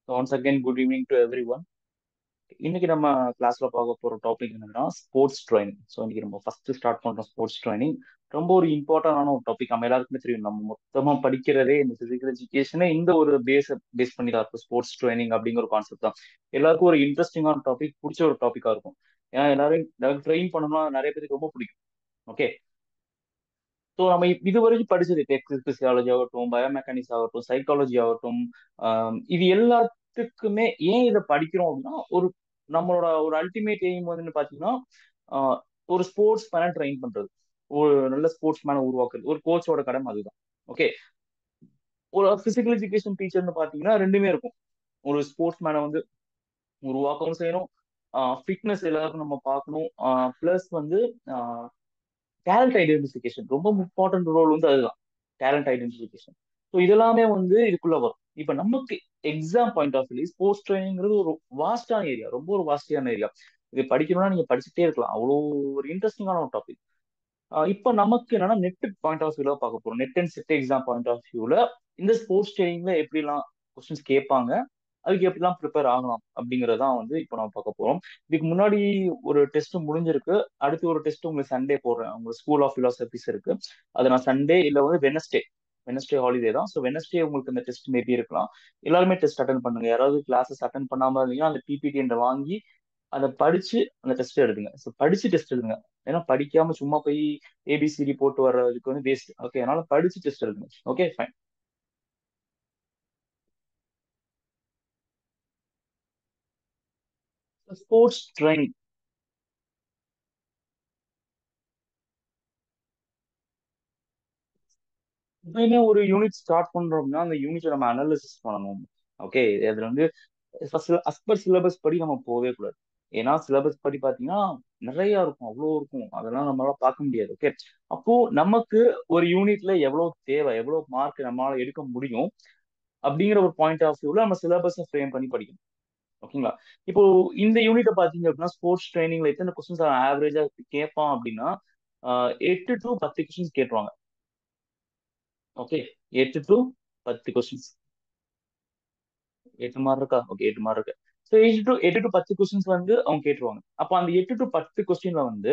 Once again good evening to everyone இன்னைக்கு நம்ம கிளாஸ்ல பார்க்க போற டாபிக் என்னன்னா ஸ்போர்ட்ஸ் ட்ரைனிங் ஸோ இன்னைக்கு நம்ம ஃபர்ஸ்ட் ஸ்டார்ட் பண்றோம் ஸ்போர்ட்ஸ் ட்ரைனிங் ரொம்ப ஒரு இம்பார்ட்டன்டான ஒரு டாபிக் நம்ம எல்லாருக்குமே தெரியும் நம்ம மொத்தமா படிக்கிறதே இந்த பிசிக்கல் எஜுகேஷனே இந்த ஒரு பேஸ் பேஸ் பண்ணி தான் இருக்கும் ஸ்போர்ட்ஸ் ட்ரைனிங் அப்படிங்கிற ஒரு கான்செப்ட் தான் எல்லாருக்கும் ஒரு இன்ட்ரெஸ்டிங்கான டாபிக் பிடிச்ச ஒரு டாபிக்கா இருக்கும் ஏன்னா எல்லாரும் ட்ரெயின் பண்ணணும்னா நிறைய பேருக்கு ரொம்ப பிடிக்கும் ஓகே ஸோ நம்ம இப்- இது வரைக்கும் படிச்சது டெக்ஸ் பிசியாலஜி ஆகட்டும் பயோமெக்கானிக்ஸ் ஆகட்டும் சைக்காலஜி ஆகட்டும் ஆம், இது எல்லாத்துக்குமே ஏன் இதை படிக்கிறோம் அப்படின்னா ஒரு நம்மளோட ஒரு அல்டிமேட் எய்ம் வந்து பாத்தீங்கன்னா ஆஹ், ஒரு ஸ்போர்ட்ஸ் மேனை ட்ரெயின் பண்றது ஒரு நல்ல ஸ்போர்ட்ஸ் மேனை உருவாக்குறது ஒரு கோச்சோட கடமை அதுதான் ஓகே ஒரு பிசிக்கல் எஜுகேஷன் டீச்சர்னு பாத்தீங்கன்னா ரெண்டுமே இருக்கும் ஒரு ஸ்போர்ட்ஸ் மேனை வந்து உருவாக்கவும் செய்யணும் ஃபிட்னஸ் எல்லாருக்கும் நம்ம பார்க்கணும் ப்ளஸ் வந்து டேலண்ட் ஐடென்டிஃபிகேஷன் ரொம்ப இம்பார்ட்டன்ட் ரோல் வந்து அதுதான் டேலண்ட் ஐடென்டிஃபிகேஷன் ஸோ இதெல்லாமே வந்து இதுக்குள்ள வரும் இப்போ நமக்கு exam point of view sports ட்ரைனிங்கிறது ஒரு வாஸ்டான ஏரியா ரொம்ப ஒரு வாஸ்டியான ஏரியா இது படிக்கணும்னா நீங்க படிச்சுட்டே இருக்கலாம் அவ்வளோ ஒரு இன்ட்ரெஸ்டிங்கான ஒரு டாபிக் இப்போ நமக்கு என்னன்னா நெட் பாயிண்ட் ஆஃப் வியூல பார்க்க போறோம் NET and SET exam point of வியூல இந்த ஸ்போர்ட்ஸ் ட்ரைனிங்ல எப்படிலாம் கொஸ்டின்ஸ் கேட்பாங்க அதுக்கு எப்படிலாம் ப்ரிப்பேர் ஆகலாம் அப்படிங்கறதான் வந்து இப்போ நம்ம பார்க்க போறோம் இதுக்கு முன்னாடி ஒரு டெஸ்ட் முடிஞ்சிருக்கு அடுத்து ஒரு டெஸ்ட் உங்களுக்கு சண்டே போடுறேன் உங்க ஸ்கூல் ஆஃப் பிலாசபிஸ் இருக்கு அது நான் சண்டே இல்ல வந்து வெனஸ்டே வெனஸ்டே ஹாலிடே தான் ஸோ வெனஸ்டே உங்களுக்கு இந்த டெஸ்ட் மேபி இருக்கலாம் எல்லாருமே டெஸ்ட் அட்டன் பண்ணுங்க யாராவது கிளாஸஸ் அட்டன் பண்ணாம இருந்தீங்கன்னா அந்த பிபிடி என்ற வாங்கி அதை படிச்சு அந்த டெஸ்ட் எழுதுங்க ஸோ படிச்சு டெஸ்ட் எழுதுங்க ஏன்னா படிக்காம சும்மா போய் ஏபிசிடி போட்டு வர்றதுக்கு வந்து வேஸ்ட் ஓகே அதனால படிச்சு டெஸ்ட் எழுதுங்க ஓகே ஃபைன் ஸ்போர்ட்ஸ் ட்ரைனிங் எப்பயுமே ஒரு யூனிட் ஸ்டார்ட் பண்றோம்னா அந்த யூனிட்டை நம்ம அனாலிசிஸ் பண்ணணும் ஓகே அதுல வந்து அஸ்பர் சிலபஸ் படி நம்ம போகவே கூடாது ஏன்னா சிலபஸ் படி பாத்தீங்கன்னா நிறைய இருக்கும் அவ்வளோ இருக்கும் அதெல்லாம் நம்மளால பார்க்க முடியாது ஓகே அப்போ நமக்கு ஒரு யூனிட்ல எவ்வளவு தேவை எவ்வளவு மார்க் நம்மளால எடுக்க முடியும் அப்படிங்கிற ஒரு பாயிண்ட் ஆஃப் வியூல நம்ம சிலபஸை ஃப்ரேம் பண்ணி படிக்கணும் ஓகேங்களா இப்போ இந்த யூனிட்டை பாத்தீங்க அப்படின்னா ஸ்போர்ட்ஸ் ட்ரைனிங்ல எத்தனை கொஸ்டின்ஸ் ஆவரேஜா கேட்பான் அப்படின்னா ஆஹ் எட்டு டு பத்து கொஸ்டின்ஸ் கேட்டுருவாங்க ஓகே எட்டு டு பத்து கொஸ்டின்ஸ் எட்டு மார்க் இருக்கா ஓகே எட்டு மார்க் இருக்கு ஸோ எட்டு டு எட்டு டு பத்து கொஸ்டின்ஸ் வந்து அவங்க கேட்டுருவாங்க அப்போ அந்த எட்டு டு பத்து கொஸ்டின்ல வந்து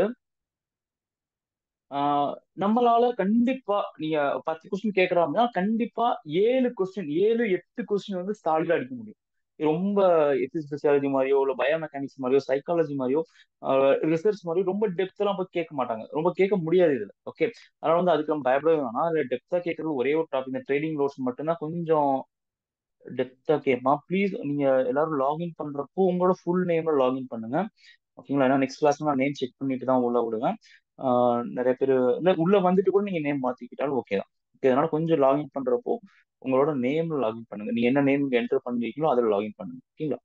ஆஹ் நம்மளால கண்டிப்பா நீங்க பத்து கொஸ்டின் கேட்கறாங்கன்னா கண்டிப்பா ஏழு கொஸ்டின் ஏழு எட்டு கொஸ்டின் வந்து சாலிடா அடிக்க முடியும் ரொம்ப எத்திக்ஸ் பிசியாலஜி மாதிரியோ இல்ல பயோமெக்கானிக்ஸ் மாதிரியோ சைக்காலஜி மாதிரியோ ரிசர்ச் மாதிரியோ ரொம்ப டெப்த் எல்லாம் போய் கேட்க மாட்டாங்க ரொம்ப கேட்க முடியாது இதுல ஓகே அதனால வந்து அதுக்கு நம்ம பயப்படவே வேணாம் அதுல டெப்தா கேட்கறது ஒரே ஒரு டாபிக் இந்த ட்ரேடிங் லோட்ஸ் மட்டும்தான் கொஞ்சம் டெப்தா கேட்பான் ப்ளீஸ் நீங்க எல்லாரும் லாகின் பண்றப்போ உங்களோட ஃபுல் நேம்ல லாகின் பண்ணுங்க ஓகேங்களா ஏன்னா நெக்ஸ்ட் கிளாஸ் நான் நேம் செக் பண்ணிட்டு தான் உள்ள விடுவேன் ஆஹ் நிறைய பேர் இல்ல உள்ள வந்துட்டு கூட நீங்க நேம் மாத்திக்கிட்டாலும் ஓகே தான் ஓகே அதனால கொஞ்சம் லாகின் பண்றப்போ உங்களோட நேம்ல லாகின் பண்ணுங்க நீங்க என்ன நேம் என்டர் பண்ணிருக்கீங்களோ அதில் லாகின் பண்ணுங்க ஓகேங்களா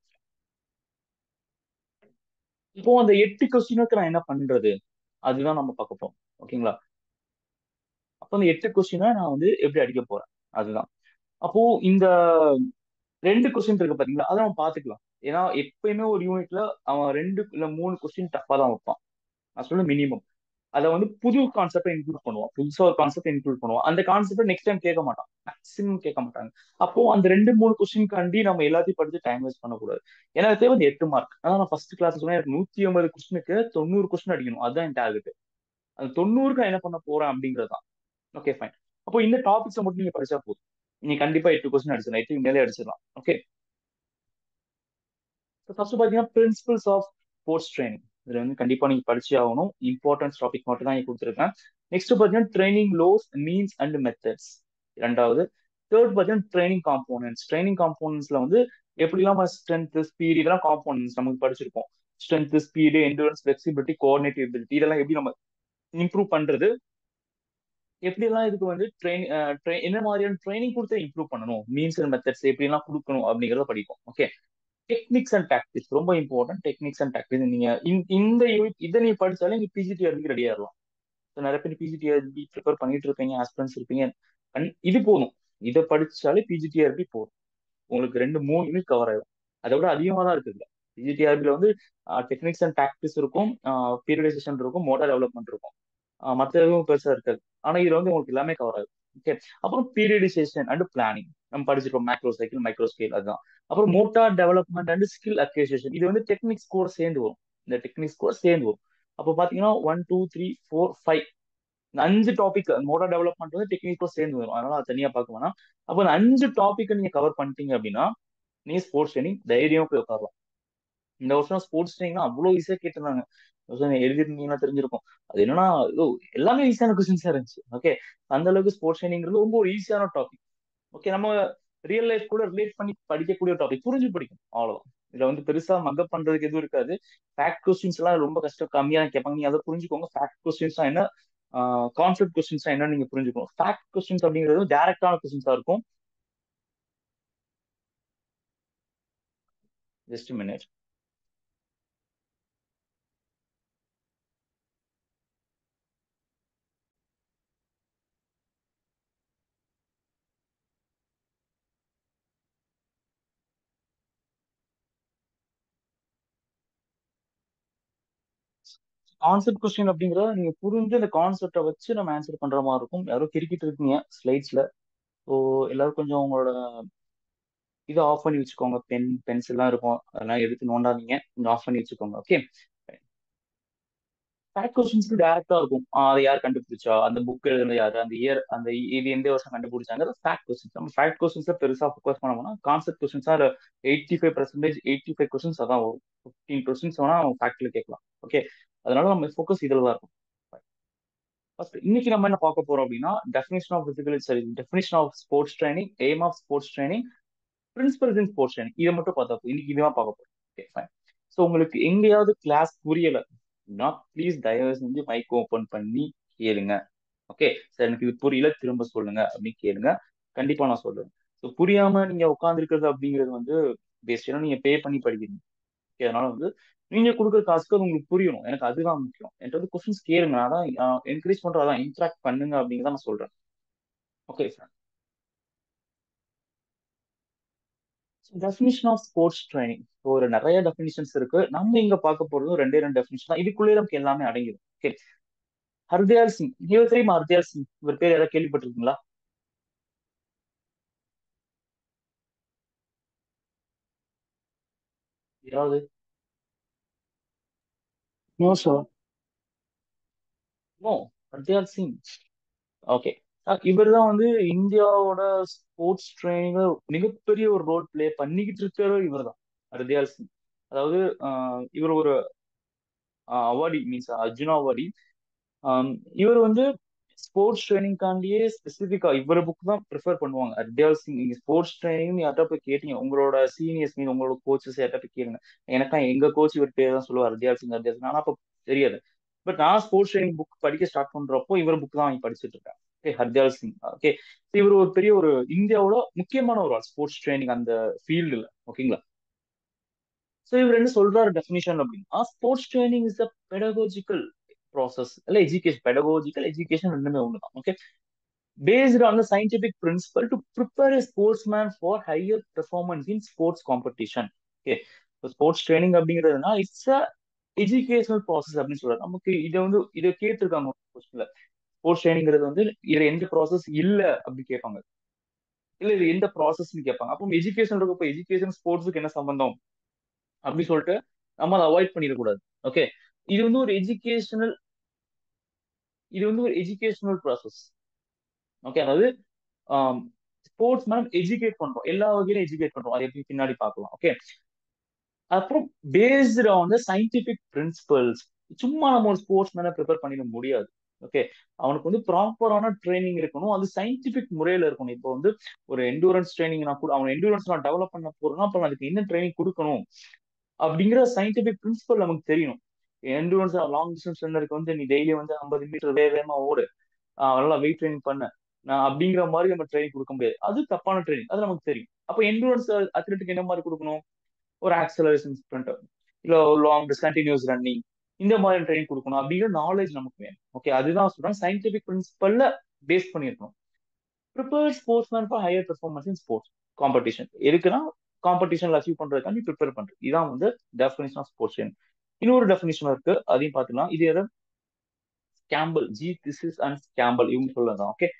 இப்போ அந்த எட்டு கொஸ்டினுக்கு நான் என்ன பண்றது அதுதான் நம்ம பார்க்க போறோம் ஓகேங்களா அப்போ அந்த எட்டு கொஸ்டினை நான் வந்து எப்படி அடிக்க போறேன் அதுதான் அப்போ இந்த ரெண்டு கொஸ்டின் இருக்கு பாத்தீங்களா அதை நம்ம பாத்துக்கலாம் ஏன்னா எப்பயுமே ஒரு யூனிட்ல அவன் ரெண்டு இல்ல மூணு கொஸ்டின் டஃபா தான் வைப்பான் நான் சொல்ல மினிமம் அதை வந்து புது கான்செப்டை இன்க்ளூட் பண்ணுவான் புதுசா ஒரு கான்செப்ட் இன்க்ளூட் பண்ணுவான் அந்த கான்செப்ட் நெக்ஸ்ட் டைம் கேட்க மாட்டான் மேக்ஸிமம் கேட்க மாட்டாங்க அப்போ அந்த ரெண்டு மூணு கொஸ்டின்காண்டி நம்ம எல்லாத்தையும் படிச்சு டைம் வேஸ்ட் பண்ணக்கூடாது ஏன்னா அது தேவை வந்து எட்டு மார்க் அதான் நான் ஃபர்ஸ்ட் கிளாஸ் சொன்னேன் எனக்கு நூத்தி ஐம்பது கொஸ்டினுக்கு தொண்ணூறு கொஸ்டின் அடிக்கணும் அதுதான் என் டார்கெட் அந்த தொண்ணூறுக்கு நான் என்ன பண்ண போறேன் அப்படிங்கிறது தான் ஓகே ஃபைன் அப்போ இந்த டாபிக்ஸை மட்டும் நீங்க படிச்சா போதும் நீங்க கண்டிப்பா எட்டு கொஸ்டின் அடிச்சிடலாம் எட்டுக்கு மேலே அடிச்சிடலாம் ஓகே ஃபர்ஸ்ட் பாத்தீங்கன்னா பிரின்சிபல்ஸ் ஆஃப் ஸ்போர்ட்ஸ் ட்ரைனிங் இதுல வந்து கண்டிப்பா நீங்க படிச்சே ஆகணும் இம்பார்ட்டன்ஸ் டாபிக் மட்டும் தான் இங்க கொடுத்துருக்கேன் நெக்ஸ்ட் பாத்தீங்கன்னா training loads means and methods ரெண்டாவது தேர்ட் பாத்தீங்கன்னா ட்ரைனிங் காம்போனன்ட்ஸ் ட்ரைனிங் காம்போனன்ட்ஸ்ல வந்து எப்படிலாம் ஸ்ட்ரென்த் ஸ்பீட் இதெல்லாம் காம்போனன்ட்ஸ் நமக்கு படிச்சிருக்கோம் strength speed endurance flexibility coordinative ability இதெல்லாம் எப்படி நம்ம இம்ப்ரூவ் பண்றது எப்படிலாம் இதுக்கு வந்து ட்ரெயின் என்ன மாதிரியான ட்ரைனிங் கொடுத்து இம்ப்ரூவ் பண்ணணும் மீன்ஸ் அண்ட் மெத்தட்ஸ் எப்படிலாம் கொடுக்கணும் அப்படிங்கறத படிப்போம் ஓகே டெக்னிக்ஸ் அண்ட் டாக்டிக்ஸ் ரொம்ப இம்பார்ட்டன்ட் டெக்னிக்ஸ் அண்ட் டாக்டிக்ஸ் நீங்க இந்த- இந்த யூனிட் இதை நீங்க படிச்சாலே நீங்க பிஜிடிஆர்பி ரெடி ஆகலாம் So, நிறைய பேர் பிஜிடிஆர்பி ப்ரிப்பேர் பண்ணிட்டு இருப்பீங்க ஆஸ்பிரன்ஸ் இருப்பீங்க கண்- இது போதும் இதை படிச்சாலே பிஜிடிஆர்பி போதும் உங்களுக்கு ரெண்டு மூணு யூனிட் கவர் ஆயிடும் அதை விட அதிகமா தான் இருக்குது பிஜிடிஆர்பில வந்து டெக்னிக்ஸ் அண்ட் டாக்டிக்ஸ் இருக்கும் பீரியடைசேஷன் இருக்கும் மோட்டார் டெவலப்மெண்ட் இருக்கும் மற்ற எதுவும் பெருசா இருக்காது ஆனா இதுல வந்து உங்களுக்கு எல்லாமே கவர் ஆகும் ஓகே அப்புறம் பீரியடைசேஷன் அண்ட் பிளானிங் நம்ம படிச்சிருக்கோம் மேக்ரோ சைக்கிள் மைக்ரோ ஸ்கேல் அதுதான் அப்புறம் motor development and skill acquisition இது வந்து டெக்னிக்ஸ் கூட சேர்ந்து வரும் இந்த டெக்னிக்ஸ் கூட சேர்ந்து வரும் அப்போ பாத்தீங்கன்னா one two three four five இந்த அஞ்சு டாபிக் மோட்டார் டெவலப்மெண்ட் வந்து டெக்னிக் கூட சேர்ந்து வரும் அதனால அது தனியா பார்க்க வேணாம் அப்போ இந்த அஞ்சு டாபிக் நீங்க கவர் பண்ணிட்டீங்க அப்படின்னா நீங்க ஸ்போர்ட்ஸ் ட்ரைனிங் தைரியம் போய் உட்காரலாம் இந்த வருஷம் ஸ்போர்ட்ஸ் ட்ரைனிங் அவ்வளவு ஈஸியா கேட்டிருந்தாங்க எழுதிருந்தீங்கன்னா தெரிஞ்சிருக்கும் அது என்னன்னா எல்லாமே ஈஸியான கொஸ்டின்ஸா இருந்துச்சு ஓகே அந்த அளவுக்கு ஸ்போர்ட்ஸ் ட்ரைனிங்கிறது ரொம்ப ஒரு ஈஸியான டாபிக் ஓகே நம்ம ரியல் லைஃப் கூட ரிலேட் பண்ணி படிக்கக்கூடிய டாபிக் புரிஞ்சு படிக்கும் அவ்வளவுதான் இதுல வந்து பெருசா மக்கப் பண்றதுக்கு எதுவும் இருக்காது ஃபேக்ட் கொஸ்டின்ஸ் எல்லாம் ரொம்ப கஷ்டம் கம்மியா கேட்பாங்க நீங்க அதை புரிஞ்சுக்கோங்க ஃபேக்ட் கொஸ்டின்ஸ் என்ன கான்செப்ட் கொஸ்டின்ஸ் என்ன நீங்க புரிஞ்சுக்கணும் ஃபேக்ட் கொஸ்டின்ஸ் அப்படிங்கிறது டைரக்டான கொஸ்டின்ஸா இருக்கும் ஜஸ்ட் மினிட் கான்செப்ட் கொஸ்டின் அப்படிங்கறத நீங்க புரிஞ்சு அந்த கான்செப்டை வச்சு நம்ம ஆன்சர் பண்ற மாதிரி இருக்கும் யாரோ கிரிக்கிட்டு இருக்கீங்க ஸ்லைட்ஸ்ல ஸோ எல்லாரும் கொஞ்சம் உங்களோட இதை ஆஃப் பண்ணி வச்சுக்கோங்க பென் பென்சில் எல்லாம் இருக்கும் அதெல்லாம் எடுத்து நோண்டாதீங்க கொஞ்சம் ஆஃப் பண்ணி வச்சுக்கோங்க ஓகே ஃபேக்ட் கொஸ்டின்ஸ்க்கு டேரக்டா இருக்கும் அதை யார் கண்டுபிடிச்சா அந்த புக் எழுதுனது யாரு அந்த இயர் அந்த இது எந்த வருஷம் கண்டுபிடிச்சாங்க ஃபேக்ட் கொஸ்டின்ஸ் நம்ம ஃபேக்ட் கொஸ்டின்ஸ்ல பெருசா ஃபோக்கஸ் பண்ணோம்னா கான்செப்ட் கொஸ்டின்ஸா eighty five percentage eighty five questions அதான் வரும் ஃபிஃப்டீன் கொஸ்டின்ஸ் வேணா ஃபேக்ட்ல கேட்கலாம் ஓகே அதனால நம்ம ஃபோக்கஸ் இதில் தான் இருக்கும் ஃபர்ஸ்ட் இன்னைக்கு நம்ம என்ன பார்க்க போறோம் அப்படின்னா டெஃபினேஷன் ஆஃப் பிசிக்கல் சரி definition of sports training aim of sports training principles in sports training இதை மட்டும் பார்த்தா இன்னைக்கு இதுதான் பார்க்க போறோம் ஓகே ஃபைன் ஸோ உங்களுக்கு எங்கேயாவது கிளாஸ் புரியல அப்படின்னா ப்ளீஸ் தயவு செஞ்சு மைக் ஓப்பன் பண்ணி கேளுங்க ஓகே சார் எனக்கு இது புரியல திரும்ப சொல்லுங்க அப்படின்னு கேளுங்க கண்டிப்பா நான் சொல்றேன் ஸோ புரியாம நீங்க உட்காந்துருக்கிறது அப்படிங்கிறது வந்து பேஸ்ட் ஏன்னா நீங்க பே பண்ணி படிக்கிறீங்க ஓகே அதனால வந்து நீங்க கொடுக்குற காசுக்கு அது உங்களுக்கு புரியணும் எனக்கு அதுதான் முக்கியம் என்கிட்ட வந்து கொஸ்டின்ஸ் கேளுங்க அதான் என்கரேஜ் பண்ற அதான் இன்ட்ராக்ட் பண்ணுங்க அப்படிங்கிறத நான் சொல்றேன் okay sir definition of sports training ஒரு நிறைய டெஃபினிஷன்ஸ் இருக்கு நம்ம இங்க பார்க்க போறதும் ரெண்டே ரெண்டு டெஃபினிஷன் தான் இதுக்குள்ளே நமக்கு எல்லாமே அடங்கிடும் ஓகே ஹர்தயால் சிங் இவர் தெரியுமா ஹர்தயால் சிங் இவர் பேர் ஏதாவது கேள்விப்பட்டிருக்கீங்களா யாராவது No, sir. No Hardayal Singh okay இவர் தான் வந்து இந்தியாவோட ஸ்போர்ட்ஸ் ட்ரைனிங்ல மிகப்பெரிய ஒரு ரோல் பிளே பண்ணிக்கிட்டு இருக்கிற இவர் தான் ஹர்தயால் சிங் அதாவது இவர் ஒரு அவார்டி மீன்ஸ் அர்ஜுனா அவார்டி இவர் வந்து ஸ்போர்ட்ஸ் ட்ரைனிங்காண்டியே ஸ்பெசிஃபிக்கா இவர புக் தான் ப்ரிஃபர் பண்ணுவாங்க ஹர்தயால் சிங் நீங்க ஸ்போர்ட்ஸ் ட்ரைனிங் யார்ட்டா போய் கேட்டீங்க உங்களோட சீனியர்ஸ் மீன் உங்களோட கோச்சஸ் யார்ட்டா போய் கேளுங்க எனக்கா எங்க கோச் இவர் பேர் தான் சொல்லுவார் ஹர்தயால் சிங் ஹர்தயால் சிங் ஆனா அப்ப தெரியாது பட் நான் ஸ்போர்ட்ஸ் ட்ரைனிங் புக் படிக்க ஸ்டார்ட் பண்றப்போ இவர் புக் தான் வாங்கி படிச்சுட்டு இருக்கேன் ஓகே ஹர்தயால் சிங் ஓகே இவர் ஒரு பெரிய ஒரு இந்தியாவோட முக்கியமான ஒரு ஆள் ஸ்போர்ட்ஸ் ட்ரைனிங் அந்த ஃபீல்டுல ஓகேங்களா ஸோ இவர் என்ன சொல்றாரு டெஃபினிஷன் அப்படின்னா sports training is a pedagogical process இல்ல எஜுகேஷன் பெடகோஜிக்கல் எஜுகேஷன் ரெண்டுமே ஒன்று தான் okay based on the scientific principle to prepare a sportsman for higher performance in sports competition okay sports training அப்படிங்கிறதுனா it's a educational process அப்படின்னு சொல்றாரு நமக்கு இதை வந்து இதை கேட்டிருக்காங்க கொஸ்டின்ல ஸ்போர்ட்ஸ் ட்ரைனிங்கிறது வந்து இதுல எந்த ப்ராசஸ் இல்ல அப்படி கேட்பாங்க இல்ல இது எந்த ப்ராசஸ்ன்னு கேட்பாங்க அப்போ எஜுகேஷன் இருக்கப்போ எஜுகேஷன் ஸ்போர்ட்ஸுக்கு என்ன சம்பந்தம் அப்படி சொல்லிட்டு நம்ம அதை அவாய்ட் பண்ணிடக்கூடாது ஓகே இது வந்து ஒரு எஜுகேஷனல் இது வந்து ஒரு எஜுகேஷனல் ப்ராசஸ் ஓகே அதாவது ஸ்போர்ட்ஸ் மேம் எஜுகேட் பண்றோம் எல்லா வகையிலும் எஜுகேட் பண்றோம் அதை எப்படி பின்னாடி பார்க்கலாம் ஓகே அப்புறம் based on the scientific principles சும்மா நம்ம ஒரு ஸ்போர்ட்ஸ் மேனை ப்ரிப்பேர் பண்ணிட முடியாது ஓகே அவனுக்கு வந்து ப்ராப்பரான ட்ரைனிங் இருக்கணும் அது சயின்டிபிக் முறையில இருக்கணும் இப்போ வந்து ஒரு எண்டூரன்ஸ் ட்ரைனிங் நான் கூட அவன் எண்டூரன்ஸ் நான் டெவலப் பண்ண போறேன்னா அப்புறம் அதுக்கு என்ன ட்ரைனிங் கொடுக்கணும் அப்படிங்கிற சயின்டிபிக் பிரின்சிபல் நமக்கு தெரியணும் எண்டூரன்ஸ் லாங் டிஸ்டன்ஸ் ரன்னருக்கு வந்து நீ டெய்லி வந்து ஐம்பது மீட்டர் வேக வேகமா ஓடு நல்லா வெயிட் ட்ரைனிங் பண்ண நான் அப்படிங்கிற மாதிரி நம்ம ட்ரைனிங் கொடுக்க முடியாது அது தப்பான ட்ரைனிங் அது நமக்கு தெரியும் அப்போ எண்டூரன்ஸ் அத்லெட்டுக்கு என்ன மாதிரி கொடுக்கணும் ஒரு ஆக்சலரேஷன் ஸ்ப்ரிண்ட் இல்ல லாங் டிஸ்ட் கண்டினியூஸ் ரன்னிங் இந்த மாதிரி ட்ரைனிங் கொடுக்கணும் அப்படிங்கிற நாலேஜ் நமக்கு வேணும் ஓகே அதுதான் சொல்றேன் சயின்டிபிக் பிரின்சிபல்ல பேஸ் பண்ணிருக்கணும் prepare sportsman for higher performance in sports competition எதுக்குன்னா காம்படிஷன்ல அச்சீவ் பண்றதுக்காண்டி ப்ரிப்பேர் பண்றது இதான் வந்து டெஃபினேஷன் ஆஃப் ஸ்போர்ட்ஸ் இன்னொரு டெஃபினேஷன் இருக்கு அதையும் பார்த்துக்கலாம் இது எதாவது ஸ்கேம்பிள் ஜி திஸ் இஸ் அண்ட் ஸ்கேம்பிள் இவங்க சொல்லலாம் okay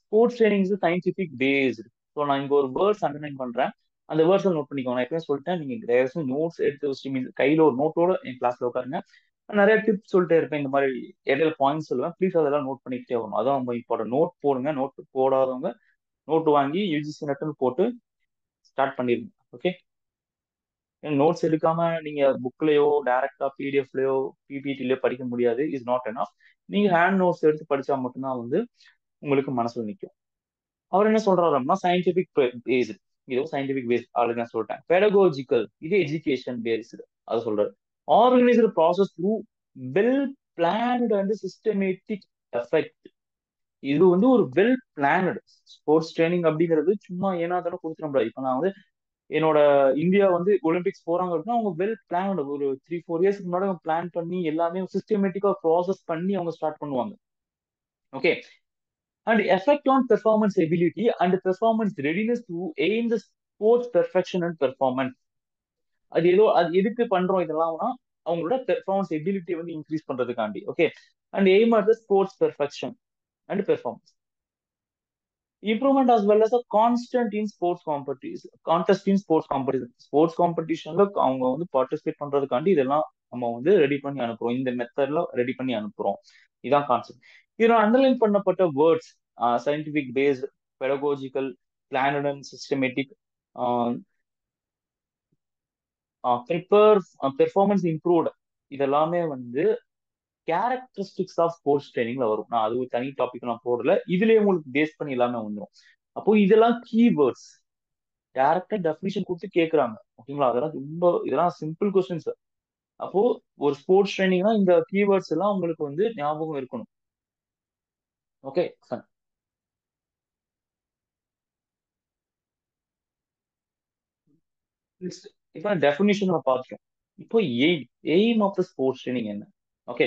sports training is scientific based so நான் இங்க ஒரு வேர்ட்ஸ் அண்டர்லைன் பண்றேன் அந்த வேர்ட்ஸை நோட் பண்ணிக்கோங்க நான் எப்பயும் சொல்லிட்டேன் நீங்க தயவுசெய்து நோட்ஸ் எடுத்து வச்சு மீன்ஸ் கையில ஒரு நோட்டோட என் கிளாஸ்ல உட்காருங்க நான் நிறைய டிப்ஸ் சொல்லிட்டே இருப்பேன் இந்த மாதிரி இடையில பாயிண்ட்ஸ் சொல்லுவேன் ப்ளீஸ் அதெல்லாம் நோட் பண்ணிக்கிட்டே வரணும் அதான் ரொம்ப இம்பார்ட்டன்ட் நோட் போடுங்க நோட் போடாதவங்க நோட் வாங்கி யூஜிசி நட்டுன்னு போட்டு ஸ்டார்ட் பண்ணிருங்க ஓகே நோட்ஸ் எடுக்காம நீங்க புக்லயோ டைரக்டா பிடிஎஃப்லயோ பிபிடிலயோ படிக்க முடியாது இஸ் நாட் என்ன நீங்க ஹேண்ட் நோட்ஸ் எடுத்து படிச்சா மட்டும்தான் வந்து உங்களுக்கு மனசுல நிற்கும் அவர் என்ன சொல்றாரு அப்படின்னா சயின்டிபிக் பேஸ்டு இதோ சயின்டிபிக் பேஸ் ஆளுங்க நான் சொல்லிட்டேன் பெடகோஜிக்கல் இது எஜுகேஷன் பேஸ்டு அது சொல்றாரு organised process through well planned and systematic effect இது வந்து ஒரு வெல் பிளானடு ஸ்போர்ட்ஸ் ட்ரைனிங் அப்படிங்கிறது சும்மா ஏன்னா தானே கொடுத்துட முடியாது இப்போ நான் வந்து என்னோட இந்தியா வந்து ஒலிம்பிக்ஸ் போறாங்க அப்படின்னா அவங்க வெல் பிளான் ஒரு த்ரீ ஃபோர் இயர்ஸ்க்கு முன்னாடி அவங்க பிளான் பண்ணி எல்லாமே சிஸ்டமேட்டிக்கா ப்ராசஸ் பண்ணி அவங்க ஸ்டார்ட் பண்ணுவாங்க okay and effect on performance ability and performance readiness to aim the sports perfection and performance அது ஏதோ அது எதுக்கு பண்றோம் இதெல்லாம்னா அவங்களோட பெர்ஃபார்மன்ஸ் எபிலிட்டி வந்து இன்க்ரீஸ் பண்றதுக்காண்டி okay and aim at the sports perfection and performance improvement as well as a constant in sports competition contest in sports competition sports காம்படிஷன்ல அவங்க வந்து பார்ட்டிசிபேட் பண்றதுக்காண்டி இதெல்லாம் நம்ம வந்து ரெடி பண்ணி அனுப்புறோம் இந்த மெத்தட்ல ரெடி பண்ணி அனுப்புறோம் இதான் கான்செப்ட் இதுல அண்டர்லைன் பண்ணப்பட்ட words scientific based pedagogical planned and systematic prepare performance improved இதெல்லாமே வந்து கேரக்டரிஸ்டிக்ஸ் ஆஃப் ஸ்போர்ட்ஸ் ட்ரைனிங்ல வரும் நான் அது ஒரு தனி டாபிக் நான் போடல இதுலயே உங்களுக்கு பேஸ் பண்ணி எல்லாமே வந்துடும் அப்போ இதெல்லாம் கீவேர்ட்ஸ் டேரக்டா டெஃபினிஷன் கொடுத்து கேட்கறாங்க ஓகேங்களா அதெல்லாம் ரொம்ப இதெல்லாம் சிம்பிள் கொஸ்டின்ஸ் அப்போ ஒரு ஸ்போர்ட்ஸ் ட்ரைனிங்னா இந்த கீவேர்ட்ஸ் எல்லாம் உங்களுக்கு வந்து ஞாபகம் இருக்கணும் ஓகே ஃபன் இப்போ டெஃபினிஷன் நம்ம பார்த்துட்டோம் இப்போ aim aim of the sports training என்ன okay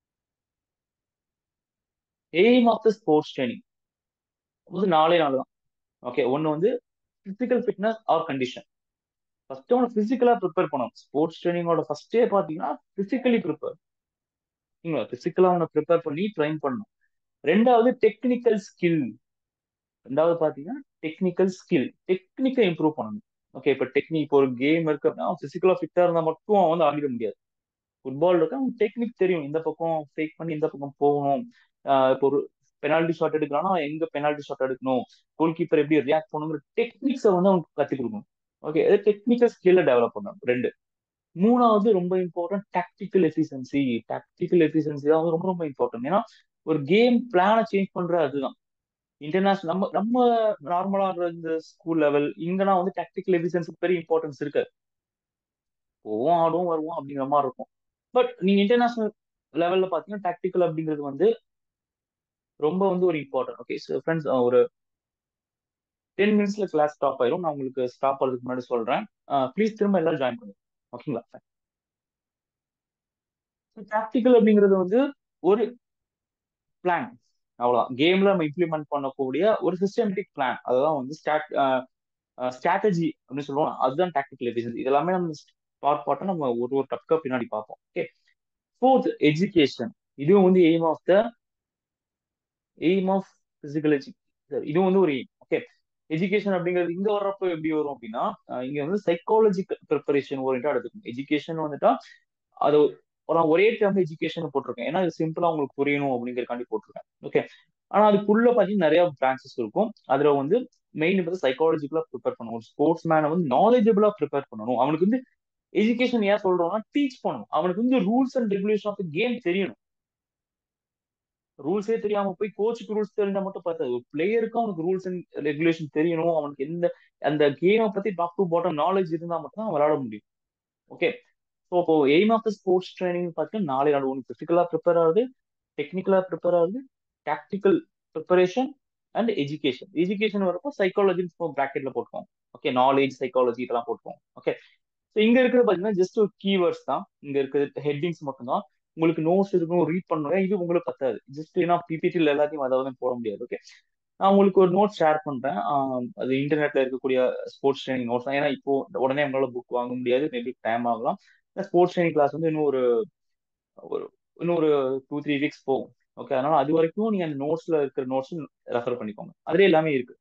aim of the sports training வந்து நாலே நாள் தான் ஓகே ஒன்று வந்து physical fitness or condition first அவனை பிசிக்கலா ப்ரிப்பேர் பண்ணணும் ஸ்போர்ட்ஸ் ட்ரைனிங்கோட ஃபர்ஸ்டே பார்த்தீங்கன்னா பிசிக்கலி ப்ரிப்பேர் சரிங்களா பிசிக்கலா அவனை ப்ரிப்பேர் பண்ணி ட்ரைன் பண்ணணும் ரெண்டாவது டெக்னிக்கல் ஸ்கில் ரெண்டாவது பார்த்தீங்கன்னா டெக்னிக்கல் ஸ்கில் டெக்னிக்கை இம்ப்ரூவ் பண்ணணும் ஓகே இப்போ டெக்னிக் இப்போ ஒரு கேம் இருக்கு அப்படின்னா பிசிக்கலா ஃபிட்டா இருந்தால் மட்டும் அவன் வந்து ஆடிட முடியாது ஃபுட்பால் இருக்கு அவன் டெக்னிக் தெரியும் இந்த பக்கம் ஃபேக் பண்ணி இந்த பக்கம் போகணும் இப்போ ஒரு பெனால்டி ஷாட் எடுக்கிறான்னா எங்க பெனால்டி ஷாட் எடுக்கணும் கோல் கீப்பர் எப்படி ரியாக்ட் பண்ணுங்கிற டெக்னிக்ஸை வந்து அவனுக்கு கற்றுக் கொடுக்கணும் ஓகே டெக்னிக்கல் ஸ்கில்ல டெவலப் பண்ணணும் ரெண்டு மூணாவது ரொம்ப important tactical efficiency tactical efficiency தான் வந்து ரொம்ப ரொம்ப இம்பார்ட்டன்ட் ஏன்னா ஒரு கேம் பிளானை சேஞ்ச் பண்ற அதுதான் இன்டர்நேஷனல் நம்ம நம்ம நார்மலா இந்த ஸ்கூல் லெவல் இங்கன்னா வந்து டாக்டிக்கல் எஃபிஷியன்சி பெரிய இம்பார்ட்டன்ஸ் இருக்கு போவோம் ஆடுவோம் வருவோம் அப்படிங்கிற மாதிரி இருக்கும் பட் நீங்க இன்டர்நேஷனல் லெவல்ல பாத்தீங்கன்னா டாக்டிக்கல் அப்படிங்கிறது வந்து ரொம்ப வந்து ஒரு இம்பார்ட்டன்ட் ஓகே ஸோ ஃப்ரெண்ட்ஸ் ஒரு டென் மினிட்ஸ்ல கிளாஸ் ஸ்டாப் ஆயிரும் நான் உங்களுக்கு ஸ்டாப் ஆகிறதுக்கு முன்னாடி சொல்றேன் ப்ளீஸ் திரும்ப எல்லாரும் ஜாயின் பண்ணுங்க ஓகேங்களா டாக்டிக்கல் அப்படிங்கிறது வந்து ஒரு பிளான் அவ்வளோதான் கேம்ல நம்ம இம்ப்ளிமெண்ட் பண்ணக்கூடிய ஒரு சிஸ்டமேட்டிக் பிளான் அதுதான் வந்து ஸ்டாட் ஸ்ட்ராட்டஜி அப்படின்னு சொல்லுவோம் அதுதான் டாக்டிக்கல் எஃபிஷியன்சி இதெல்லாமே நம்ம பார்ட் பார்ட்டா நம்ம ஒரு ஒரு டப்கா பின்னாடி பார்ப்போம் ஓகே ஃபோர்த் எஜுகேஷன் இதுவும் வந்து aim of the aim of physical இதுவும் வந்து ஒரு எய்ம் ஓகே எஜுகேஷன் அப்படிங்கிறது இங்க வர்றப்போ எப்படி வரும் அப்படின்னா இங்க வந்து சைக்காலஜிக்கல் ப்ரிப்பரேஷன் ஓரியன்டா எடுத்துக்கணும் எஜுகேஷன் வந்துட்டா அது நான் ஒரே டேர்ம் எஜுகேஷன் போட்டிருக்கேன் ஏன்னா இது சிம்பிளா உங்களுக்கு புரியணும் அப்படிங்கிறக்காண்டி போட்டிருக்கேன் ஓகே ஆனா அதுக்குள்ள பாத்தீங்கன்னா நிறைய பிரான்ச்சஸ் இருக்கும் அதுல வந்து மெயின் வந்து சைக்காலஜிக்கலா ப்ரிப்பேர் பண்ணணும் ஸ்போர்ட்ஸ் மேனை வந்து நாலேஜபிளா ப்ரிப்பேர் பண்ணணும் அவனுக்கு வந்து எஜுகேஷன் ஏன் சொல்றோம்னா டீச் பண்ணணும் அவனுக்கு வந்து rules and regulation of game தெரியணும் ரூல்ஸே தெரியாம போய் கோச்சுக்கு ரூல்ஸ் தெரிஞ்சா மட்டும் பார்த்தாது ஒரு பிளேயருக்கு அவனுக்கு ரூல்ஸ் அண்ட் ரெகுலேஷன் தெரியணும் அவனுக்கு எந்த அந்த கேமை பத்தி டாப் டு பாட்டம் நாலேஜ் இருந்தா மட்டும் தான் விளையாட முடியும் ஓகே ஸோ இப்போ aim of the sports training பார்த்தீங்கன்னா நாளை நாள் ஒன்று பிசிக்கலா ப்ரிப்பேர் ஆகுது டெக்னிக்கலா ப்ரிப்பேர் ஆகுது tactical preparation and education education வரப்போ சைக்காலஜி ப்ராக்கெட்ல போட்டுக்கோம் ஓகே நாலேஜ் சைக்காலஜி இதெல்லாம் போட்டுக்கோம் ஓகே ஸோ இங்க இருக்கிறது பார்த்தீங்கன்னா ஜஸ்ட் ஒரு கீவேர்ட்ஸ் தான் இங்க இருக்கிறது ஹெட்டிங்ஸ் மட்டும் தான் உங்களுக்கு நோட்ஸ் இருக்கும் ரீட் பண்ணணும் இது உங்களுக்கு பத்தாது ஜஸ்ட் ஏன்னா பிபிடியில் எல்லாத்தையும் அதாவது போட முடியாது ஓகே நான் உங்களுக்கு ஒரு நோட் ஷேர் பண்றேன் அது இன்டர்நெட்ல இருக்கக்கூடிய ஸ்போர்ட்ஸ் ட்ரைனிங் நோட்ஸ் தான் ஏன்னா இப்போ உடனே உங்களால புக் வாங்க முடியாது மேபி டைம் ஆகலாம் ஸ்போர்ட்ஸ் ட்ரைனிங் கிளாஸ் வந்து இன்னும் ஒரு ஒரு இன்னும் ஒரு டூ த்ரீ வீக்ஸ் போகும் ஓகே அதனால அது வரைக்கும் நீங்க அந்த நோட்ஸ்ல இருக்கிற நோட்ஸ் ரெஃபர் பண்ணிக்கோங்க அதுல எல்லாமே இருக்கு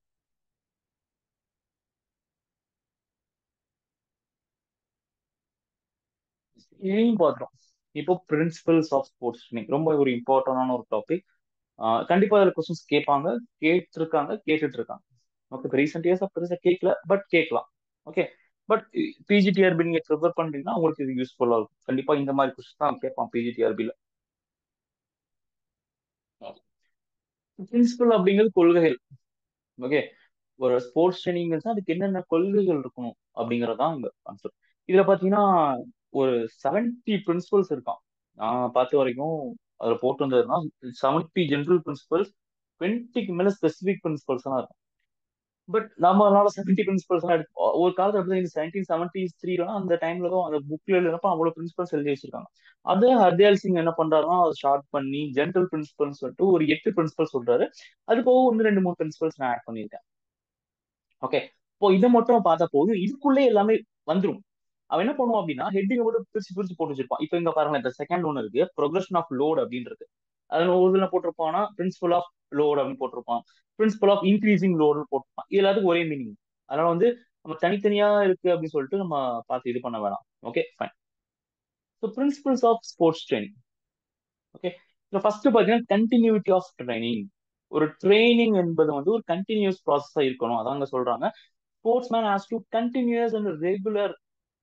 இதையும் பார்த்துரும் இப்போ பிரின்சிபல்ஸ் ஆஃப் ஸ்போர்ட்ஸ் ரொம்ப ஒரு இம்பார்ட்டன்டான ஒரு டாபிக் கண்டிப்பா அதில் கொஸ்டின்ஸ் கேட்பாங்க கேட்டிருக்காங்க கேட்டுட்டு இருக்காங்க ஓகே இப்போ ரீசெண்ட் இயர்ஸ் பெருசாக கேட்கல பட் கேட்கலாம் ஓகே பட் பிஜிடிஆர்பி நீங்க ப்ரிப்பேர் பண்றீங்கன்னா உங்களுக்கு இது யூஸ்ஃபுல்லா இருக்கும் கண்டிப்பா இந்த மாதிரி கொஸ்டின் தான் கேட்பான் பிஜிடிஆர்பியில் பிரின்சிபல் அப்படிங்கிறது கொள்கைகள் ஓகே ஒரு ஸ்போர்ட்ஸ் ட்ரைனிங் அதுக்கு என்னென்ன கொள்கைகள் இருக்கணும் அப்படிங்கறதான் இந்த கான்செப்ட் இதுல பாத்தீங்கன்னா ஒரு செவன்டி பிரின்சிபல்ஸ் இருக்கான் நான் பார்த்த வரைக்கும் அதுல போட்டு வந்ததுன்னா செவன்டி ஜென்ரல் பிரின்சிபல்ஸ் டுவெண்ட்டிக்கு மேல ஸ்பெசிபிக் பிரின்சிபல்ஸ் எல்லாம் இருக்கும் பட் நம்மளால செவன்டி பிரின்சிபல்ஸ் எல்லாம் எடுத்து ஒரு காலத்துல அப்படி இந்த செவன்டீன் செவன்டி த்ரீலாம் அந்த டைம்ல தான் அந்த புக்ல எழுதினப்ப அவ்வளவு பிரின்சிபல்ஸ் எழுதி வச்சிருக்காங்க அதே ஹர்தயால் சிங் என்ன பண்றாருன்னா அதை ஷார்ட் பண்ணி ஜென்ரல் பிரின்சிபல்ஸ் சொல்லிட்டு ஒரு எட்டு பிரின்சிபல் சொல்றாரு அது போக ஒன்று ரெண்டு மூணு பிரின்சிபல்ஸ் நான் ஆட் பண்ணியிருக்கேன் ஓகே இப்போ இதை மட்டும் பார்த்தா போதும் இதுக்குள்ளே எல்லாமே வந்துடும் அவன் என்ன பண்ணுவான் அப்படின்னா ஹெட்டிங் மட்டும் பிரிச்சு பிரிச்சு போட்டு வச்சிருப்பான் இப்போ இங்க பாருங்க இந்த செகண்ட் ஒன்று இருக்கு ப்ரொக்ரஷன் ஆஃப் லோட் அப்படின்றது அதுல ஒரு இதுல போட்டிருப்பான்னா பிரின்சிபல் ஆஃப் லோட் அப்படின்னு போட்டிருப்பான் பிரின்சிபல் ஆஃப் இன்க்ரீசிங் லோடு போட்டிருப்பான் இது எல்லாத்துக்கும் ஒரே மீனிங் அதனால வந்து நம்ம தனித்தனியா இருக்கு அப்படின்னு சொல்லிட்டு நம்ம பார்த்து இது பண்ண வேணாம் okay fine so principles of sports training okay இப்போ ஃபர்ஸ்ட் பார்த்தீங்கன்னா கண்டினியூட்டி ஆஃப் ட்ரைனிங் ஒரு ட்ரைனிங் என்பது வந்து ஒரு கண்டினியூஸ் ப்ராசஸா இருக்கணும் அதாங்க சொல்றாங்க sports man has to continuous and regular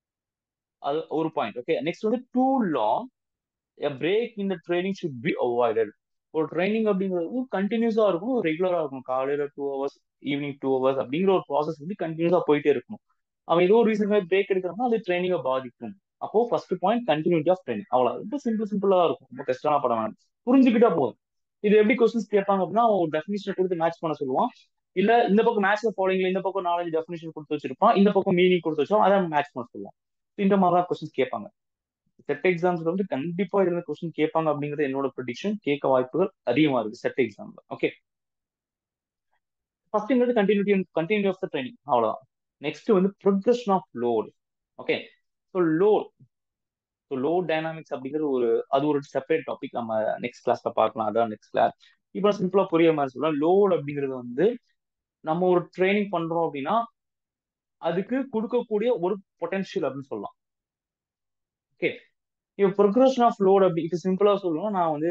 அது ஒரு பாயிண்ட் ஓகே நெக்ஸ்ட் வந்து டூ லாங் எ பிரேக் இந்த ட்ரைனிங் ஷுட் பி அவாய்டட் ஒரு ட்ரைனிங் அப்படிங்கிறது கண்டினியூஸா இருக்கணும் ரெகுலரா இருக்கணும் காலையில two hours evening two hours அப்படிங்கிற ஒரு ப்ராசஸ் வந்து கண்டினியூஸா போயிட்டே இருக்கணும் அவன் ஏதோ ஒரு ரீசன் பிரேக் எடுக்கிறான்னா அது ட்ரைனிங்கை பாதிக்கும் அப்போ first point continuity of training அவ்வளோ ரொம்ப சிம்பிள் சிம்பிளா இருக்கும் ரொம்ப கஷ்டமான படம் வேணும் புரிஞ்சுக்கிட்டா போதும் இது எப்படி கொஸ்டின்ஸ் கேட்பாங்க அப்படின்னா ஒரு டெஃபினிஷன் கொடுத்து மேட்ச் பண்ண சொல்லுவான் இல்ல இந்த பக்கம் மேட்ச்ல ஃபாலோயிங்ல இந்த பக்கம் நாலஞ்சு டெஃபினிஷன் கொடுத்து வச்சிருப்பான் இந்த பக்கம் மீனிங் கொடுத்து வச்சோம் அதை மேட்ச் பண்ண சொல்லுவான் இந்த மாதிரி தான் கொஸ்டின்ஸ் கேட்பாங்க செட் எக்ஸாம்ஸ்ல வந்து கண்டிப்பா இதுல கொஸ்டின் கேட்பாங்க அப்படிங்கிறது என்னோட ப்ரொடிக்ஷன் கேட்க வாய்ப்புகள் அதிகமா இருக்கு செட் எக்ஸாம்ல ஓகே ஃபர்ஸ்ட்ங்கிறது continuity continue of the training அவ்வளவுதான் நெக்ஸ்ட் வந்து progression of load okay so load so load dynamics அப்படிங்கிறது ஒரு அது ஒரு செப்பரேட் டாபிக் நம்ம நெக்ஸ்ட் கிளாஸ்ல பார்க்கலாம் அதான் நெக்ஸ்ட் கிளாஸ் இப்போ சிம்பிளா புரிய மாதிரி சொல்லலாம் லோட் அப்படிங்கிறது வந்து நம்ம ஒரு ட்ரைனிங் பண்றோம் அப்படின்னா அதுக்கு கொடுக்கக்கூடிய ஒரு பொட்டன்ஷியல் அப்படின்னு சொல்லலாம் ஓகே இப்போ ப்ரொக்ரஷன் ஆஃப் லோட் அப்படி இப்போ சிம்பிளா சொல்லணும் நான் வந்து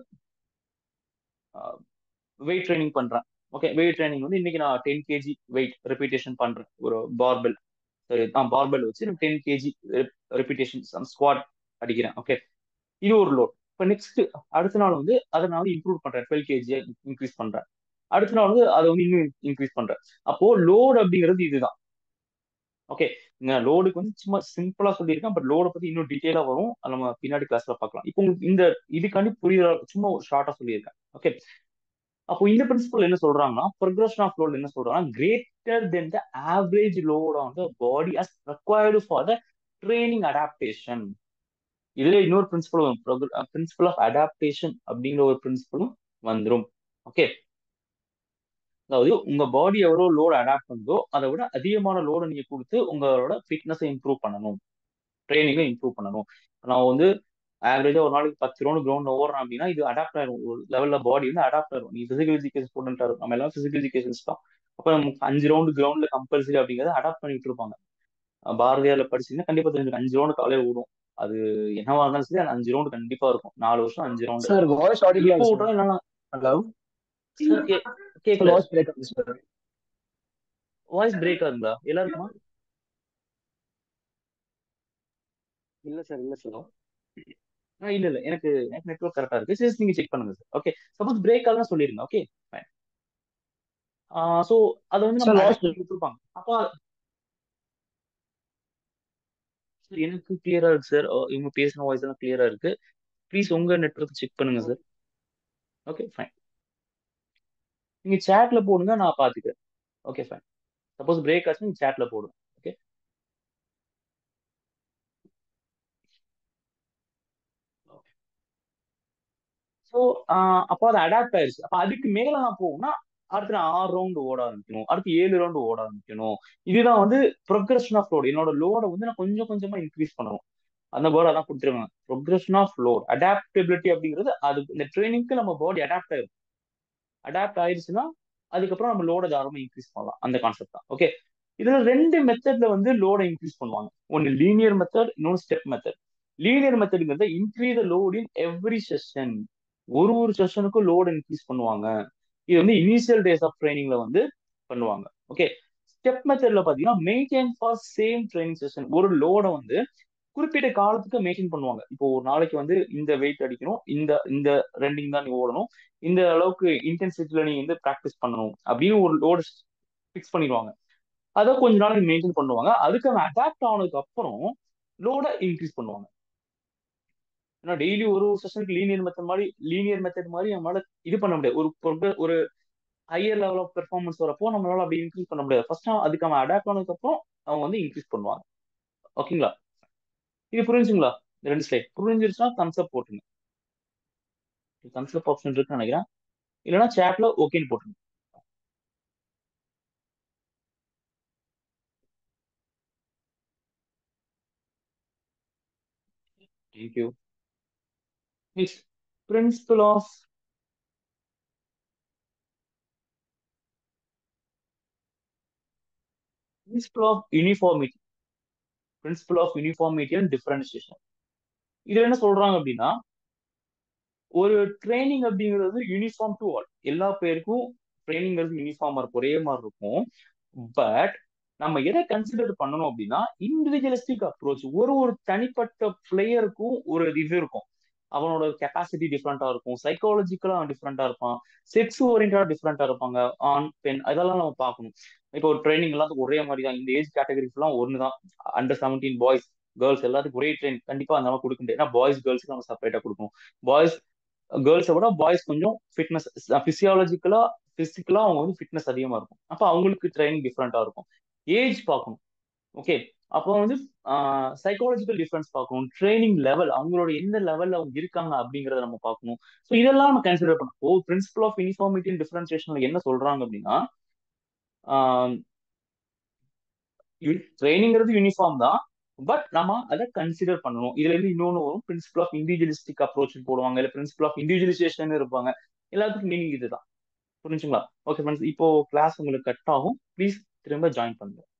வெயிட் ட்ரைனிங் பண்றேன் ஓகே வெயிட் ட்ரைனிங் வந்து இன்னைக்கு நான் டென் கேஜி வெயிட் ரெப்பிட்டேஷன் பண்றேன் ஒரு பார்பெல் சரி நான் பார்பெல் வச்சு டென் கேஜி ரெப்பிட்டேஷன் ஸ்குவாட் அடிக்கிறேன் ஓகே இது ஒரு லோட் இப்போ நெக்ஸ்ட் அடுத்த நாள் வந்து அதை நான் வந்து இம்ப்ரூவ் பண்றேன் டுவெல் கேஜியை இன்க்ரீஸ் பண்றேன் அடுத்த நாள் வந்து அதை வந்து இன்னும் இன்க்ரீஸ் பண்றேன் அப்போ லோட் அப்படிங்கிறது இதுதான் ஓகே நான் லோடுக்கு வந்து சும்மா சிம்பிளா சொல்லியிருக்கேன் பட் லோட பத்தி இன்னும் டீட்டெயிலா வரும் நம்ம பின்னாடி கிளாஸ்ல பார்க்கலாம் இப்போ உங்களுக்கு இந்த இதுக்காண்டி புரியுற சும்மா ஒரு ஷார்ட்டா சொல்லியிருக்கேன் ஓகே அப்போ இந்த பிரின்சிபல் என்ன சொல்றாங்கன்னா ப்ரொக்ரஷன் ஆஃப் லோட் என்ன சொல்றாங்கன்னா greater than the average load on the body as required for the training adaptation இதுல இன்னொரு பிரின்சிபல் வரும் பிரின்சிபல் ஆஃப் அடாப்டேஷன் அப்படிங்கிற ஒரு பிரின்சிபலும் வந்துடும் ஓகே அதாவது உங்க பாடி எவ்வளோ லோடு அடாப்ட் பண்ணுதோ அதை விட அதிகமான லோடு நீங்க கொடுத்து உங்களோட ஃபிட்னஸை இம்ப்ரூவ் பண்ணணும் ட்ரைனிங்கை இம்ப்ரூவ் பண்ணணும் நான் வந்து ஆவரேஜா ஒரு நாளைக்கு பத்து ரவுண்ட் கிரவுண்ட் ஓடுறேன் அப்படின்னா இது அடாப்ட் ஆயிரும் ஒரு லெவல்ல பாடி வந்து அடாப்ட் ஆயிரும் நீ பிசிக்கல் எஜுகேஷன் ஸ்டூடெண்டா இருக்கும் நம்ம எல்லாம் பிசிக்கல் எஜுகேஷன்ஸ் தான் அப்ப நமக்கு அஞ்சு ரவுண்ட் கிரவுண்ட்ல கம்பல்சரி அப்படிங்கறத அடாப்ட் பண்ணிட்டு இருப்பாங்க பாரதியார்ல படிச்சீங்கன்னா கண்டிப்பா தெரிஞ்சு அஞ்சு ரவுண்ட் காலையில ஓடும் அது என்னவா இருந்தாலும் சரி அந்த அஞ்சு ரவுண்ட் கண்டிப்பா இருக்கும் நாலு வருஷம் அஞ்சு ரவுண்ட் சார் வாய்ஸ் ஆடிபிளா இப்போ விட்றோம் இல்லைன்னா ஹலோ சார் கேட்கல வாய்ஸ் பிரேக் ஆகுது சார் வாய்ஸ் பிரேக் ஆகுங்களா எல்லாருக்குமா இல்ல சார் இல்ல சார் ஆ இல்ல இல்ல எனக்கு எனக்கு நெட்வொர்க் கரெக்டா இருக்கு சரி நீங்க செக் பண்ணுங்க சார் ஓகே சப்போஸ் பிரேக் ஆகுதுன்னா சொல்லிருங்க ஓகே ஃபைன் ஸோ அதை வந்து சார் நம்ம வாய்ஸ் அடாப்ட் பண்ணி கொடுத்துருப்பாங்க அப்போ சார் எனக்கு கிளியரா இருக்கு சார் இவங்க பேசின வாய்ஸ் எல்லாம் கிளியரா இருக்கு ப்ளீஸ் உங்க நெட்வொர்க் செக் பண்ணுங்க சார் ஓகே ஃபைன் நீங்க சேட்ல போடுங்க நான் பாத்துக்கிறேன் ஓகே ஃபைன் சப்போஸ் பிரேக் ஆச்சு நீங்க சேட்ல போடுங்க ஓகே ஸோ அப்போ அது அடாப்ட் ஆயிருச்சு அப்போ அதுக்கு மேல நான் போகணும்னா அடுத்து நான் ஆறு ரவுண்டு ஓட ஆரம்பிக்கணும் அடுத்து ஏழு ரவுண்டு ஓட ஆரம்பிக்கணும் இதுதான் வந்து ப்ரொக்ரஷன் ஆஃப் லோடு என்னோட லோடை வந்து நான் கொஞ்சம் கொஞ்சமா இன்க்ரீஸ் பண்ணணும் அந்த வேர்ட் அதான் கொடுத்துருக்காங்க ப்ரொக்ரஷன் ஆஃப் லோட் அடாப்டபிலிட்டி அப்படிங்கிறது அது இந்த ட்ரைனிங்க்கு நம்ம பாடி அடாப்ட் ஆயிரும் அடாப்ட் ஆயிடுச்சுன்னா அதுக்கப்புறம் நம்ம லோட தாராளமாக இன்க்ரீஸ் பண்ணலாம் அந்த கான்செப்ட் தான் ஓகே இதுல ரெண்டு மெத்தட்ல வந்து லோட இன்க்ரீஸ் பண்ணுவாங்க ஒன்னு லீனியர் மெத்தட் இன்னொன்று ஸ்டெப் மெத்தட் லீனியர் மெத்தடுங்கிறது increase the load in every session ஒரு ஒரு செஷனுக்கும் லோட் இன்க்ரீஸ் பண்ணுவாங்க இது வந்து இனிஷியல் டேஸ் ஆஃப் ட்ரைனிங்ல வந்து பண்ணுவாங்க ஓகே ஸ்டெப் மெத்தட்ல பாத்தீங்கன்னா maintain for same training session ஒரு லோட வந்து குறிப்பிட்ட காலத்துக்கு மெயின்டைன் பண்ணுவாங்க இப்போ ஒரு நாளைக்கு வந்து இந்த வெயிட் அடிக்கணும் இந்த இந்த ரெண்டிங் தான் நீ ஓடணும் இந்த அளவுக்கு இன்டென்சிட்டியில நீ வந்து ப்ராக்டிஸ் பண்ணணும் அப்படின்னு ஒரு லோடு ஃபிக்ஸ் பண்ணிடுவாங்க அதை கொஞ்ச நாளைக்கு மெயின்டைன் பண்ணுவாங்க அதுக்கு அவன் அடாப்ட் ஆனதுக்கு அப்புறம் லோட இன்க்ரீஸ் பண்ணுவாங்க ஏன்னா டெய்லி ஒரு செஷனுக்கு லீனியர் மெத்தட் மாதிரி லீனியர் மெத்தட் மாதிரி நம்மளால இது பண்ண முடியாது ஒரு ஒரு ஹையர் லெவல் ஆஃப் பெர்ஃபார்மன்ஸ் வரப்போ நம்மளால அப்படி இன்க்ரீஸ் பண்ண முடியாது ஃபர்ஸ்ட் அதுக்கு அவன் அடாப்ட் ஆனதுக்கு அப்புறம் அவங்க வந்து இன்க்ரீஸ் பண்ணுவாங்க ஓகேங்களா இது புரிஞ்சுங்களா இந்த ரெண்டு ஸ்லைட் புரிஞ்சிருச்சுன்னா தம்ஸ் அப் போட்டுருங்க தம்ஸ் அப் ஆப்ஷன் இருக்குன்னு நினைக்கிறேன் இல்லைன்னா சேட்ல ஓகேன்னு போட்டுருங்க Thank you. Next, principle of principle of uniformity. Principle of uniformity and differentiation. இதுல என்ன சொல்றாங்க அப்படின்னா ஒரு ட்ரைனிங் அப்படிங்கிறது யூனிஃபார்ம் டு ஆல் எல்லா பேருக்கும் ட்ரைனிங்கிறது யூனிஃபார்மா இருக்கும் ஒரே மாதிரி இருக்கும் பட் நம்ம எதை கன்சிடர் பண்ணணும் அப்படின்னா இண்டிவிஜுவலிஸ்டிக் அப்ரோச் ஒரு ஒரு தனிப்பட்ட பிளேயருக்கும் ஒரு இது இருக்கும் அவனோட கெப்பாசிட்டி டிஃப்ரெண்டா இருக்கும் சைக்காலஜிக்கலா டிஃப்ரெண்டா இருப்பான் செக்ஸ் ஓரியன்டா டிஃப்ரெண்டா இருப்பாங்க ஆண் பெண் அதெல்லாம் நம்ம பார்க்கணும் இப்போ ட்ரைனிங் எல்லாத்துக்கும் ஒரே மாதிரி தான் இந்த ஏஜ் கேட்டகரிஸ் எல்லாம் ஒன்று தான் அண்டர் செவன்டீன் பாய்ஸ் கேர்ள்ஸ் எல்லாத்துக்கும் ஒரே ட்ரெயின் கண்டிப்பா அந்த கொடுக்க முடியாது ஏன்னா பாய்ஸ் கேர்ள்ஸ்க்கு நம்ம செப்பரேட்டா கொடுக்கணும் பாய்ஸ் கேர்ள்ஸை விட பாய்ஸ் கொஞ்சம் ஃபிட்னஸ் பிசியாலஜிக்கலா பிசிக்கலா அவங்க வந்து ஃபிட்னஸ் அதிகமா இருக்கும் அப்போ அவங்களுக்கு ட்ரைனிங் டிஃப்ரெண்டா இருக்கும் ஏஜ் பார்க்கணும் ஓகே அப்போ வந்து சைக்காலஜிக்கல் டிஃபரன்ஸ் பார்க்கணும் ட்ரைனிங் லெவல் அவங்களோட எந்த லெவல்ல அவங்க இருக்காங்க அப்படிங்கறத நம்ம பார்க்கணும் ஸோ இதெல்லாம் நம்ம கன்சிடர் பண்ணணும் oh principle of uniformity and டிஃபரன்சியேஷன்ல என்ன சொல்றாங்க அப்படின்னா ட்ரைனிங்கிறது யூனிஃபார்ம் தான் பட் நம்ம அதை கன்சிடர் பண்ணணும் இதுல இருந்து இன்னொன்று வரும் பிரின்சிபல் ஆஃப் இண்டிவிஜுவலிஸ்டிக் அப்ரோச் போடுவாங்க இல்ல பிரின்சிபல் ஆஃப் இண்டிவிஜுவலைசேஷன் இருப்பாங்க எல்லாத்துக்கும் மீனிங் இதுதான் புரிஞ்சுங்களா ஓகே ஃப்ரெண்ட்ஸ் இப்போ கிளாஸ் உங்களுக்கு கட் ஆகும் ப்ளீஸ் திரும்ப ஜாயின் பண்ணுங்க